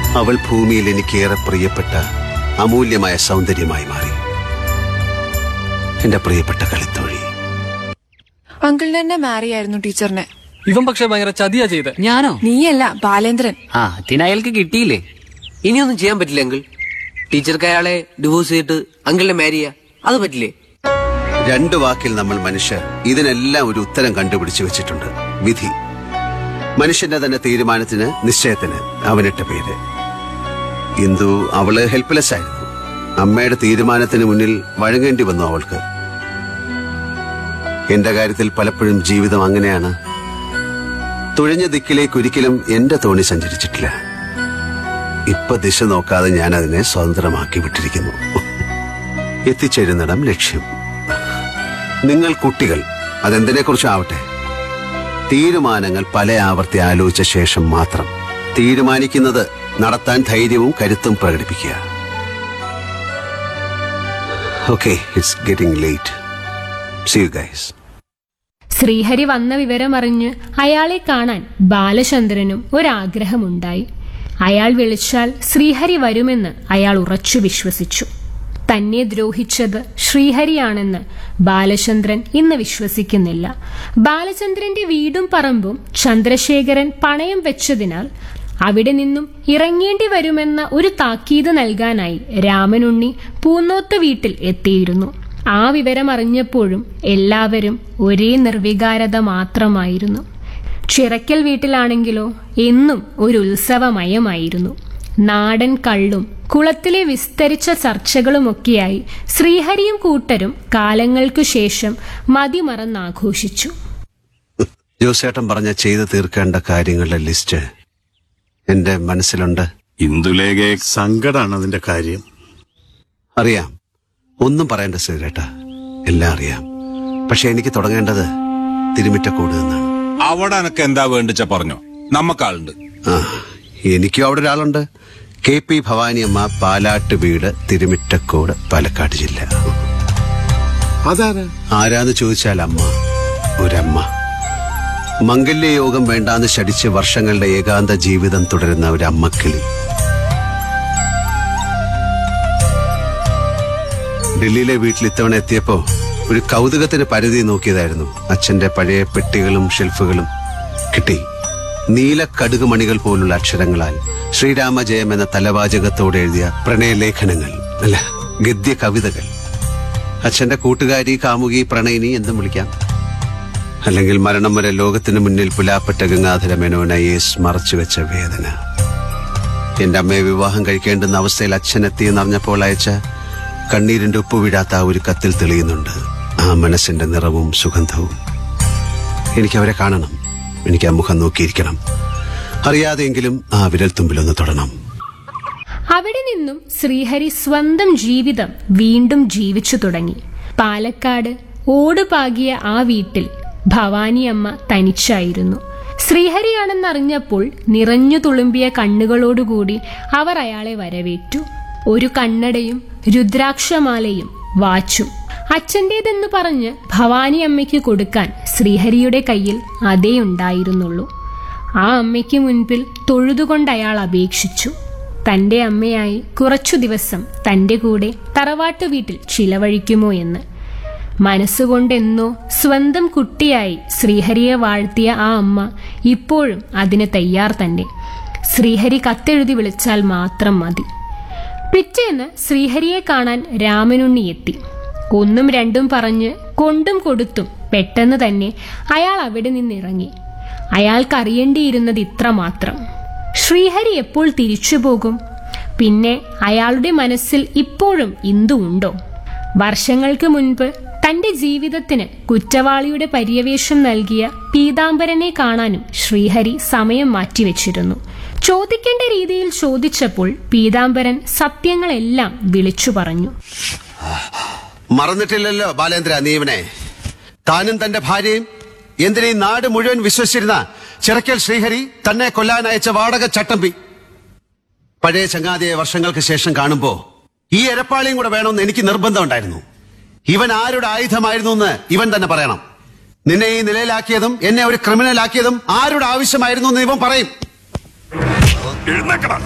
അവൾ ഭൂമിയിൽ എനിക്കേറെ പ്രിയപ്പെട്ട അമൂല്യമായ സൗന്ദര്യമായി മാറി എന്റെ പ്രിയപ്പെട്ട കളിത്തോഴി അങ്കിളിന് തന്നെ മാറി ആയിരുന്നു ടീച്ചറിനെ ഇവൻ പക്ഷെ ഭയങ്കര ചതിയാ ചെയ്ത് ഞാനോ നീയല്ല ബാലേന്ദ്രൻ ആ അതിന് അയാൾക്ക് കിട്ടിയില്ലേ ഇനിയൊന്നും ചെയ്യാൻ പറ്റില്ല അങ്കിൾ ടീച്ചർക്ക് അയാളെ ഡിവോഴ്സ് ചെയ്തിട്ട് അങ്കിളിനെ മാരി ചെയ്യാ അത് പറ്റില്ലേ രണ്ട് വാക്കിൽ നമ്മൾ മനുഷ്യർ ഇതിനെല്ലാം ഒരു ഉത്തരം കണ്ടുപിടിച്ചു വെച്ചിട്ടുണ്ട് വിധി മനുഷ്യന്റെ തന്നെ തീരുമാനത്തിന് നിശ്ചയത്തിന് അവനിട്ട പേര് ഇന്ദു അവള് ഹെൽപ്ലെസ് ആയിരുന്നു അമ്മയുടെ തീരുമാനത്തിന് മുന്നിൽ വഴങ്ങേണ്ടി വന്നു അവൾക്ക് എന്റെ കാര്യത്തിൽ പലപ്പോഴും ജീവിതം അങ്ങനെയാണ് തുഴഞ്ഞ ദിക്കിലേക്ക് ഒരിക്കലും എന്റെ തോണി സഞ്ചരിച്ചിട്ടില്ല ഇപ്പൊ ദിശ നോക്കാതെ ഞാൻ അതിനെ സ്വതന്ത്രമാക്കി വിട്ടിരിക്കുന്നു എത്തിച്ചേരുന്നിടം ലക്ഷ്യം നിങ്ങൾ കുട്ടികൾ അതെന്തിനെ കുറിച്ചാവട്ടെ തീരുമാനങ്ങൾ പല ആവർത്തി ആലോചിച്ച ശേഷം മാത്രം തീരുമാനിക്കുന്നത് നടത്താൻ ധൈര്യവും കരുത്തും പ്രകടിപ്പിക്കുക okay it's getting late see you guys Srihari വന്ന വിവരമറിഞ്ഞ് അയാളെ കാണാൻ ബാലചന്ദ്രനും ഒരാഗ്രഹമുണ്ടായി അയാൾ വിളിച്ചാൽ ശ്രീഹരി വരുമെന്ന് അയാൾ ഉറച്ചു വിശ്വസിച്ചു തന്നെ ദ്രോഹിച്ചത് ശ്രീഹരിയാണെന്ന് ബാലചന്ദ്രൻ ഇന്ന് വിശ്വസിക്കുന്നില്ല ബാലചന്ദ്രന്റെ വീടും പറമ്പും ചന്ദ്രശേഖരൻ പണയം വെച്ചതിനാൽ അവിടെ നിന്നും ഇറങ്ങേണ്ടി വരുമെന്ന ഒരു താക്കീത് നൽകാനായി രാമനുണ്ണി പൂന്നോത്ത് വീട്ടിൽ എത്തിയിരുന്നു ആ വിവരം അറിഞ്ഞപ്പോഴും എല്ലാവരും ഒരേ നിർവികാരത മാത്രമായിരുന്നു ചിറക്കൽ വീട്ടിലാണെങ്കിലോ എന്നും ഒരു ഉത്സവമയമായിരുന്നു നാടൻ കള്ളും കുളത്തിലെ വിസ്തരിച്ച ചർച്ചകളുമൊക്കെയായി ശ്രീഹരിയും കൂട്ടരും കാലങ്ങൾക്കു ശേഷം മതിമറന്നാഘോഷിച്ചു ജോസേട്ടൻ പറഞ്ഞ ചെയ്തു തീർക്കേണ്ട കാര്യങ്ങളുടെ ലിസ്റ്റ് എന്റെ മനസ്സിലുണ്ട് ഇന്ദുലേഖയെ സങ്കടാണ് അതിന്റെ കാര്യം അറിയാം ഒന്നും പറയേണ്ട ശ്രീരേട്ട എല്ലാം അറിയാം പക്ഷെ എനിക്ക് തുടങ്ങേണ്ടത് തിരുമിറ്റക്കോട് നിന്നാണ് അവിടെ എനക്ക് എന്താ വേണ്ടിച്ച പറഞ്ഞോ നമ്മക്കാളുണ്ട് ആ എനിക്കും അവിടെ ഒരാളുണ്ട് കെ പി ഭവാനി അമ്മ പാലാട്ട് വീട് തിരുമിറ്റക്കോട് പാലക്കാട് ജില്ല അതാരാ ആരാന്ന് ചോദിച്ചാൽ അമ്മ ഒരമ്മ മംഗല്യയോഗം വേണ്ടാന്ന് ശടിച്ച് വർഷങ്ങളുടെ ഏകാന്ത ജീവിതം തുടരുന്ന ഒരു അമ്മക്കിളി ഡൽഹിയിലെ വീട്ടിൽ ഇത്തവണ എത്തിയപ്പോ ഒരു കൗതുകത്തിന് പരിധി നോക്കിയതായിരുന്നു അച്ഛന്റെ പഴയ പെട്ടികളും ഷെൽഫുകളും കിട്ടി നീല കടുകുമണികൾ പോലുള്ള അക്ഷരങ്ങളാൽ ശ്രീരാമജയം എന്ന തലവാചകത്തോടെ എഴുതിയ പ്രണയലേഖനങ്ങൾ അല്ല ഗദ്യ കവിതകൾ അച്ഛന്റെ കൂട്ടുകാരി കാമുകി പ്രണയിനി എന്തും വിളിക്കാം അല്ലെങ്കിൽ മരണം വരെ ലോകത്തിന് മുന്നിൽ പുലാപ്പറ്റ ഗംഗാധര മേനോൻ ഐ എസ് മറച്ചുവെച്ച വേദന എന്റെ അമ്മയെ വിവാഹം കഴിക്കേണ്ടുന്ന അവസ്ഥയിൽ അച്ഛൻ എത്തിയെന്നറിഞ്ഞപ്പോൾ അയച്ച കണ്ണീരിന്റെ ഉപ്പ് വീഴാത്ത ആ ഒരു കത്തിൽ തെളിയുന്നുണ്ട് ആ മനസ്സിന്റെ നിറവും സുഗന്ധവും എനിക്ക് അവരെ കാണണം എനിക്ക് ആ മുഖം നോക്കിയിരിക്കണം അറിയാതെയെങ്കിലും ആ വിരൽത്തുമ്പിലൊന്ന് തൊടണം അവിടെ നിന്നും ശ്രീഹരി സ്വന്തം ജീവിതം വീണ്ടും ജീവിച്ചു തുടങ്ങി പാലക്കാട് ഓടുപാകിയ ആ വീട്ടിൽ ഭവാനിയമ്മ തനിച്ചായിരുന്നു ശ്രീഹരിയാണെന്നറിഞ്ഞപ്പോൾ നിറഞ്ഞു തുളുമ്പിയ കണ്ണുകളോടുകൂടി അവർ അയാളെ വരവേറ്റു ഒരു കണ്ണടയും രുദ്രാക്ഷമാലയും വാച്ചും അച്ഛൻ്റേതെന്ന് പറഞ്ഞ് ഭവാനി അമ്മയ്ക്ക് കൊടുക്കാൻ ശ്രീഹരിയുടെ കയ്യിൽ അതേ ഉണ്ടായിരുന്നുള്ളൂ ആ അമ്മയ്ക്ക് മുൻപിൽ തൊഴുതുകൊണ്ട് അയാൾ അപേക്ഷിച്ചു തന്റെ അമ്മയായി കുറച്ചു ദിവസം തന്റെ കൂടെ തറവാട്ടു വീട്ടിൽ ചിലവഴിക്കുമോ എന്ന് മനസ്സുകൊണ്ടെന്നോ സ്വന്തം കുട്ടിയായി ശ്രീഹരിയെ വാഴ്ത്തിയ ആ അമ്മ ഇപ്പോഴും അതിന് തയ്യാർ തന്നെ ശ്രീഹരി കത്തെഴുതി വിളിച്ചാൽ മാത്രം മതി പിറ്റേന്ന് ശ്രീഹരിയെ കാണാൻ രാമനുണ്ണി എത്തി ഒന്നും രണ്ടും പറഞ്ഞ് കൊണ്ടും കൊടുത്തും പെട്ടെന്ന് തന്നെ അയാൾ അവിടെ നിന്നിറങ്ങി അയാൾക്കറിയേണ്ടിയിരുന്നത് ഇത്ര മാത്രം ശ്രീഹരി എപ്പോൾ തിരിച്ചു പോകും പിന്നെ അയാളുടെ മനസ്സിൽ ഇപ്പോഴും ഇന്ദു ഉണ്ടോ വർഷങ്ങൾക്ക് മുൻപ് തന്റെ ജീവിതത്തിന് കുറ്റവാളിയുടെ പര്യവേഷം നൽകിയ പീതാംബരനെ കാണാനും ശ്രീഹരി സമയം മാറ്റിവെച്ചിരുന്നു ചോദിക്കേണ്ട രീതിയിൽ ചോദിച്ചപ്പോൾ പീതാംബരൻ സത്യങ്ങളെല്ലാം വിളിച്ചു പറഞ്ഞു മറന്നിട്ടില്ലല്ലോ ബാലേന്ദ്ര നീ ഇവനെ താനും തന്റെ ഭാര്യയും എന്തിനീ നാട് മുഴുവൻ വിശ്വസിച്ചിരുന്ന ചിറക്കൽ ശ്രീഹരി തന്നെ കൊല്ലാൻ അയച്ച വാടക ചട്ടമ്പി പഴയ ചങ്ങാതിയെ വർഷങ്ങൾക്ക് ശേഷം കാണുമ്പോ ഈ എരപ്പാളിയും കൂടെ വേണമെന്ന് എനിക്ക് നിർബന്ധമുണ്ടായിരുന്നു ഇവൻ ആരുടെ ആയുധമായിരുന്നു എന്ന് ഇവൻ തന്നെ പറയണം നിന്നെ ഈ നിലയിലാക്കിയതും എന്നെ ഒരു ക്രിമിനൽ ആക്കിയതും ആരുടെ ആവശ്യമായിരുന്നു എന്ന് ഇവൻ പറയും